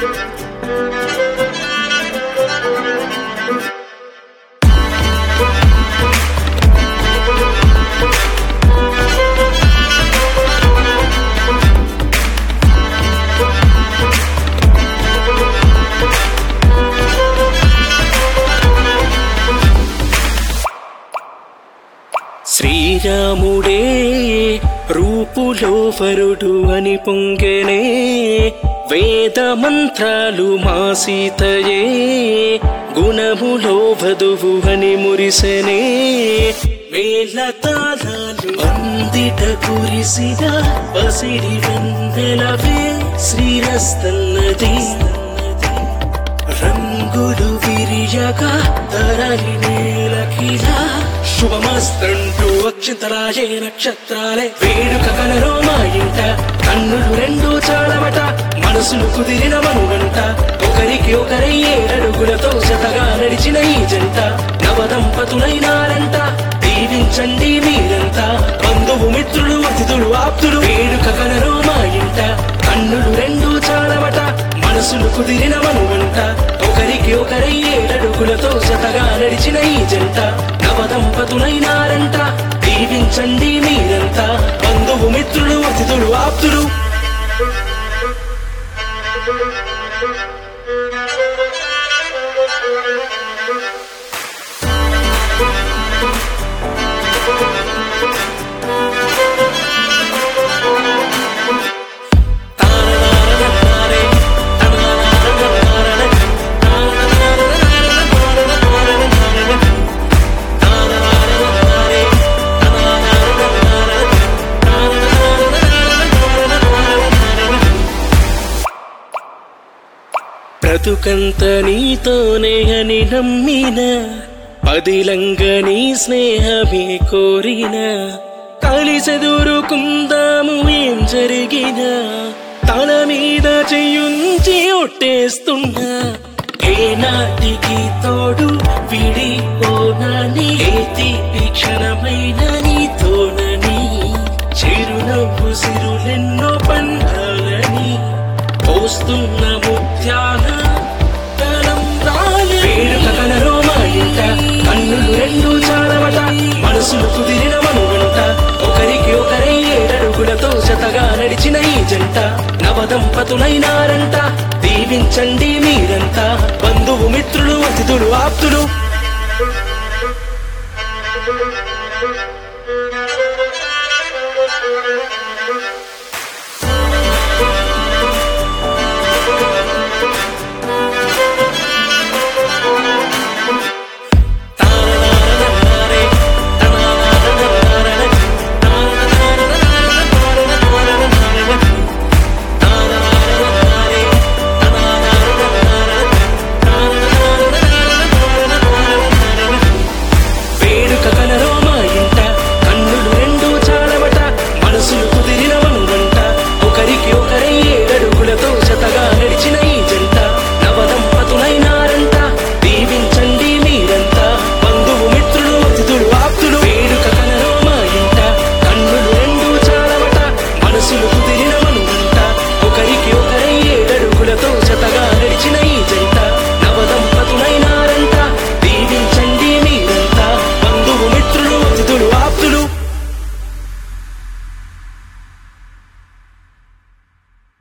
శ్రీరాముడే రూపులో వరుడు అని పొంగెనే వేద మంత్రాలు మా సీతయే గుణములో వధువు అని మురిసెనే వేల తాళాలు అందిట కురిసిన పసిడి వెన్నెలవే శ్రీరస్తన్నది రంగులు విరియగా తరలి నేలకిలా శుభమస్తంటూ అక్షింతరాజే నక్షత్రాలే వేడుక కలలో మా ఇంట కన్నులు రెండు చాలవట మనసులు కుదిరిన మనుగంట ఒకరికి ఒకరై ఏడడుగులతో జతగా నడిచిన ఈ జంట నవదంపతులైనారంట దీవించండి మీరంతా బంధువు మిత్రులు అతిథులు ఆప్తులు వేడుక కలలో మా ఇంట కన్నులు రెండు చాలవట మనసులు కుదిరిన మనుగంట ఒకరికి ఒకరై ఏడడుగులతో జతగా నడిచిన ఈ జంట నవదంపతులైనారంట దీవించండి మీరంతా బంధువు మిత్రులు అతిథులు ఆప్తులు బ్రతుకంత నీతోనే అని నమ్మిన పదిలంగ నీ స్నేహమే కోరిన కలిసెదురుకుందాము ఏం జరిగినా తల మీద చెయ్యుంచి ఒట్టేస్తున్నా ఏ నాటికి తోడు విడిపోనని ఏ తీపి క్షణమైన నీతోనని చిరునవ్వు సిరులెన్నో పండాలని పోస్తున్న ముత్యాల తలంబ్రాలే. వేడుక కలలో మా ఇంట కన్నులు రెండు చాలవట మనసులు కుదిరిన మనుగంట ఒకరికి ఒకరై ఏడడుగులతో జతగా నడిచిన ఈ జంట నవదంపతులైనారంట దీవించండి మీరంతా బంధువు మిత్రులు అతిథులు ఆప్తులు Thank you.